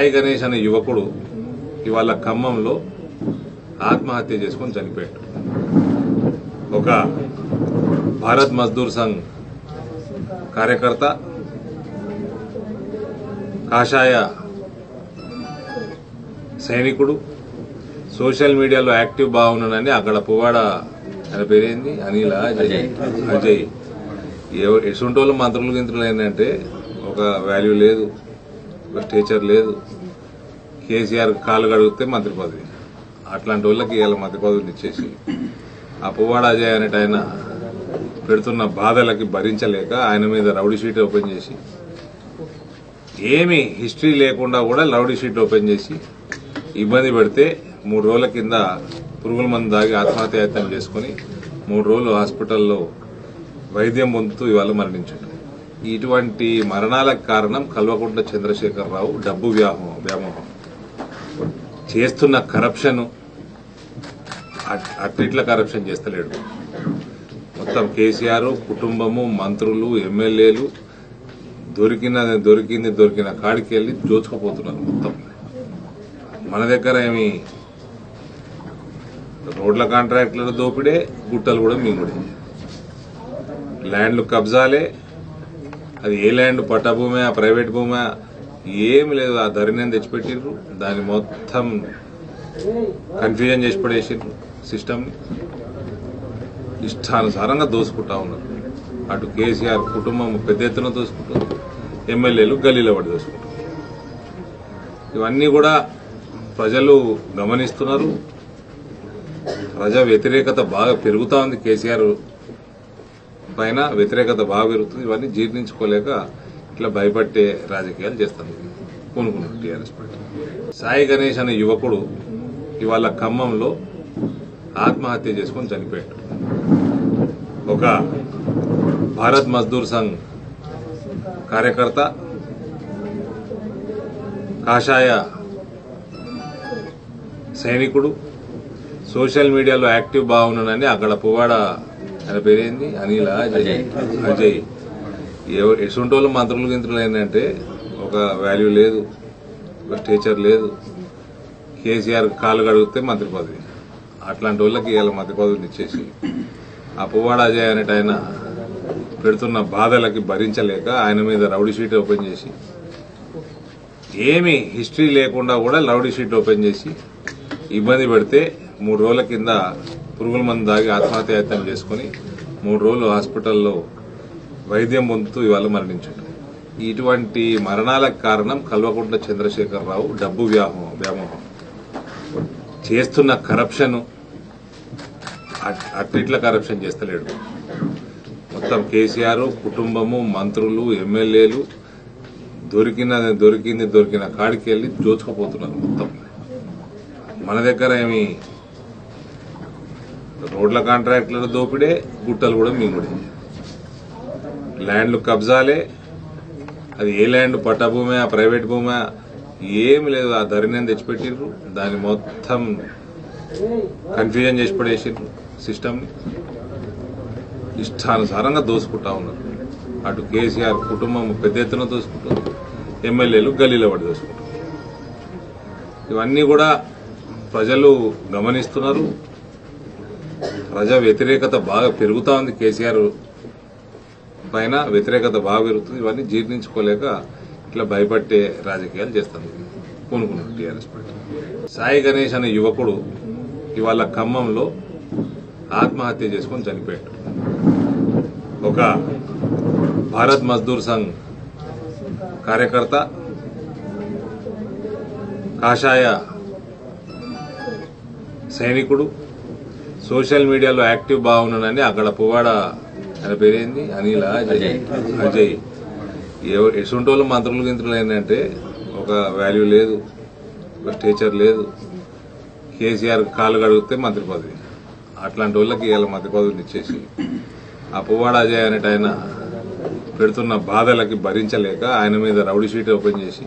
సాయి గణేష్ అనే యువకుడు ఇవాళ ఖమ్మంలో ఆత్మహత్య చేసుకొని చనిపోయాడు ఒక భారత్ మజ్దూర్ సంఘ్ కార్యకర్త కాషాయ సైనికుడు సోషల్ మీడియాలో యాక్టివ్ బాగున్నానని అక్కడ పువ్వాడ ఆయన పేరేంది అనిల్ అజయ్ అజయ్ ఎవ- ఎసుంటోళ్ళు మంత్రులు గింత్రులు ఏంటంటే ఒక వాల్యూ లేదు ఒక స్టేచర్ లేదు కేసీఆర్ కాలు కడిగితే మంత్రి పదవి అట్లాంటి వాళ్ళకి ఇలా మంత్రి పదవిని ఇచ్చేసి ఆ పువ్వాడ అజయ్ అనేట ఆయన పెడుతున్న బాధలకి భరించలేక ఆయన మీద రౌడీ షీట్ ఓపెన్ చేసి ఏమి హిస్టరీ లేకుండా కూడా రౌడీ షీట్ ఓపెన్ చేసి ఇబ్బంది పెడితే మూడు రోజుల కింద పురుగుల మందు దాగి ఆత్మహత్యాయత్నం చేసుకుని మూడు రోజులు హాస్పిటల్లో వైద్యం పొందుతూ ఇవాళ మరణించాడు ఇటువంటి మరణాలకు కారణం కల్వకుంట్ల చంద్రశేఖరరావు డబ్బు వ్యామోహం వ్యామోహం చేస్తున్న కరప్షన్ అట్టిట్ల కరప్షన్ చేస్తలేడు మొత్తం కేసీఆర్ కుటుంబము మంత్రులు ఎమ్మెల్యేలు దొరికిన దొరికింది దొరికిన కాడికి వెళ్ళి దోచుకుపోతున్నారు మొత్తం మన దగ్గర ఏమి రోడ్ల కాంట్రాక్టుల దోపిడే గుట్టలు కూడా మింగుడే ల్యాండ్లు కబ్జాలే అది ఏ ల్యాండ్ పట్టా భూమే ప్రైవేట్ భూమే ఏమి లేదు ఆ ధరణిని తెచ్చిపెట్టిర్రు దాన్ని మొత్తం కన్ఫ్యూజన్ చేసి పడేసిండ్రు సిస్టమ్ ఇష్టానుసారంగా దోసుకుంటా ఉన్నారు అటు కేసీఆర్ కుటుంబం పెద్ద ఎత్తున దోసుకుంటుంది ఎమ్మెల్యేలు గల్లీలో పడి దోసుకుంటారు ఇవన్నీ కూడా ప్రజలు గమనిస్తున్నారు ప్రజా వ్యతిరేకత బాగా పెరుగుతా ఉంది కేసీఆర్ పైన వ్యతిరేకత బాగా పెరుగుతుంది ఇవన్నీ జీర్ణించుకోలేక ఇట్లా భయపట్టే రాజకీయాలు చేస్తాను పూనుకున్నారు టీఆర్ఎస్ పార్టీ సాయి గణేష్ అనే యువకుడు ఇవాళ ఖమ్మంలో ఆత్మహత్య చేసుకొని చనిపోయాడు ఒక భారత్ మజ్దూర్ సంఘ్ కార్యకర్త కాషాయ సైనికుడు సోషల్ మీడియాలో యాక్టివ్ బాగున్నానని అక్కడ పువ్వాడ ఆయన పేరేంది అనిల్ అజయ్ అజయ్ ఎవ- ఎసుంటోళ్ళు మంత్రులు గింత్రులు ఏంటంటే ఒక వాల్యూ లేదు ఒక స్టేచర్ లేదు కేసీఆర్ కాలు కడిగితే మంత్రి పదవి అట్లాంటి వాళ్ళకి ఇలా మంత్రి పదవిని ఇచ్చేసి ఆ పువ్వాడ అజయ్ అనేట ఆయన పెడుతున్న బాధలకి భరించలేక ఆయన మీద రౌడీ షీట్ ఓపెన్ చేసి ఏమి హిస్టరీ లేకుండా కూడా రౌడీ షీట్ ఓపెన్ చేసి ఇబ్బంది పెడితే మూడు రోజుల కింద పురుగుల మందు దాగి ఆత్మహత్యాయత్నం చేసుకుని మూడు రోజులు హాస్పిటల్లో వైద్యం పొందుతూ ఇవాళ మరణించాడు ఇటువంటి మరణాలకు కారణం కల్వకుంట్ల చంద్రశేఖరరావు డబ్బు వ్యామోహం వ్యామోహం చేస్తున్న కరప్షన్ అట్టిట్ల కరప్షన్ చేస్తలేడు మొత్తం కేసీఆర్ కుటుంబము మంత్రులు ఎమ్మెల్యేలు దొరికిన దొరికింది దొరికిన కాడికి వెళ్ళి దోచుకుపోతున్నారు మొత్తం మన దగ్గర ఏమి రోడ్ల కాంట్రాక్టుల దోపిడే గుట్టలు కూడా మింగుడే ల్యాండ్లు కబ్జాలే అది ఏ ల్యాండ్ పట్టా భూమే ప్రైవేట్ భూమే ఏమి లేదు ఆ ధరణిని తెచ్చిపెట్టిర్రు దాన్ని మొత్తం కన్ఫ్యూజన్ చేసి పడేసిండ్రు సిస్టమ్ ఇష్టానుసారంగా దోసుకుంటా ఉన్నారు అటు కేసీఆర్ కుటుంబం పెద్ద ఎత్తున దోసుకుంటుంది ఎమ్మెల్యేలు గల్లీలో పడి దోసుకుంటారు ఇవన్నీ కూడా ప్రజలు గమనిస్తున్నారు ప్రజా వ్యతిరేకత బాగా పెరుగుతా ఉంది కేసీఆర్ పైన వ్యతిరేకత బాగా పెరుగుతుంది ఇవన్నీ జీర్ణించుకోలేక ఇట్లా భయపట్టే రాజకీయాలు చేస్తాను పూనుకున్నారు టీఆర్ఎస్ పార్టీ సాయి గణేష్ అనే యువకుడు ఇవాళ ఖమ్మంలో ఆత్మహత్య చేసుకొని చనిపోయాడు ఒక భారత్ మజ్దూర్ సంఘ్ కార్యకర్త కాషాయ సైనికుడు సోషల్ మీడియాలో యాక్టివ్ బాగున్నానని అక్కడ పువ్వాడ ఆయన పేరేంది అనిల్ అజయ్ అజయ్ ఎవ- ఎసుంటోళ్ళు మంత్రులు గింత్రులు ఏంటంటే ఒక వాల్యూ లేదు ఒక స్టేచర్ లేదు కేసీఆర్ కాలు కడిగితే మంత్రి పదవి అట్లాంటి వాళ్ళకి ఇలా మంత్రి పదవిని ఇచ్చేసి ఆ పువ్వాడ అజయ్ అనేట ఆయన పెడుతున్న బాధలకి భరించలేక ఆయన మీద రౌడీ షీట్ ఓపెన్ చేసి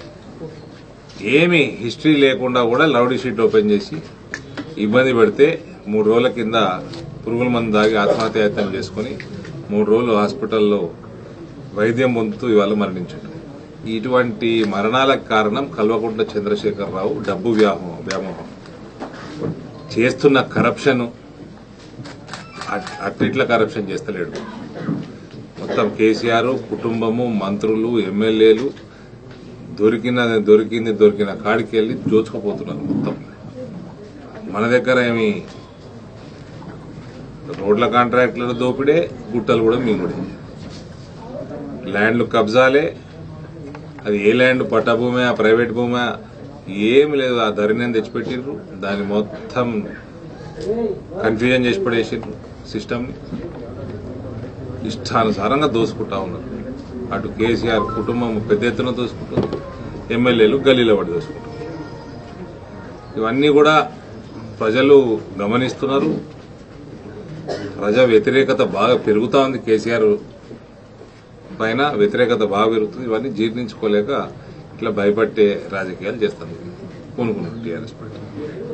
ఏమి హిస్టరీ లేకుండా కూడా రౌడీ షీట్ ఓపెన్ చేసి ఇబ్బంది పెడితే మూడు రోజుల కింద పురుగుల మందు దాగి ఆత్మహత్యాయత్నం చేసుకుని మూడు రోజులు హాస్పిటల్లో వైద్యం పొందుతూ ఇవాళ మరణించాడు ఇటువంటి మరణాలకు కారణం కల్వకుంట్ల చంద్రశేఖరరావు డబ్బు వ్యామోహం వ్యామోహం చేస్తున్న కరప్షన్ అట్లిట్ల కరప్షన్ చేస్తలేడు మొత్తం కేసీఆర్ కుటుంబము మంత్రులు ఎమ్మెల్యేలు దొరికిన దొరికింది దొరికిన కాడికి వెళ్ళి దోచుకుపోతున్నారు మొత్తం మన దగ్గర ఏమి రోడ్ల కాంట్రాక్టుల దోపిడే గుట్టలు కూడా మింగుడే ల్యాండ్లు కబ్జాలే అది ఏ ల్యాండ్ పట్టా భూమే ప్రైవేట్ భూమే ఏమి లేదు ఆ ధరని తెచ్చిపెట్టిర్రు దాన్ని మొత్తం కన్ఫ్యూజన్ చేసి పడేసిండ్రు సిస్టమ్ ఇష్టానుసారంగా దోసుకుంటా ఉన్నారు అటు కేసీఆర్ కుటుంబం పెద్ద ఎత్తున దోసుకుంటుంది ఎమ్మెల్యేలు గల్లీలో పడి దోసుకుంటారు ఇవన్నీ కూడా ప్రజలు గమనిస్తున్నారు ప్రజా వ్యతిరేకత బాగా పెరుగుతా ఉంది కేసీఆర్ పైన వ్యతిరేకత బాగా పెరుగుతుంది ఇవన్నీ జీర్ణించుకోలేక ఇట్లా భయపట్టే రాజకీయాలు చేస్తాను పూనుకున్నారు టీఆర్ఎస్ పార్టీ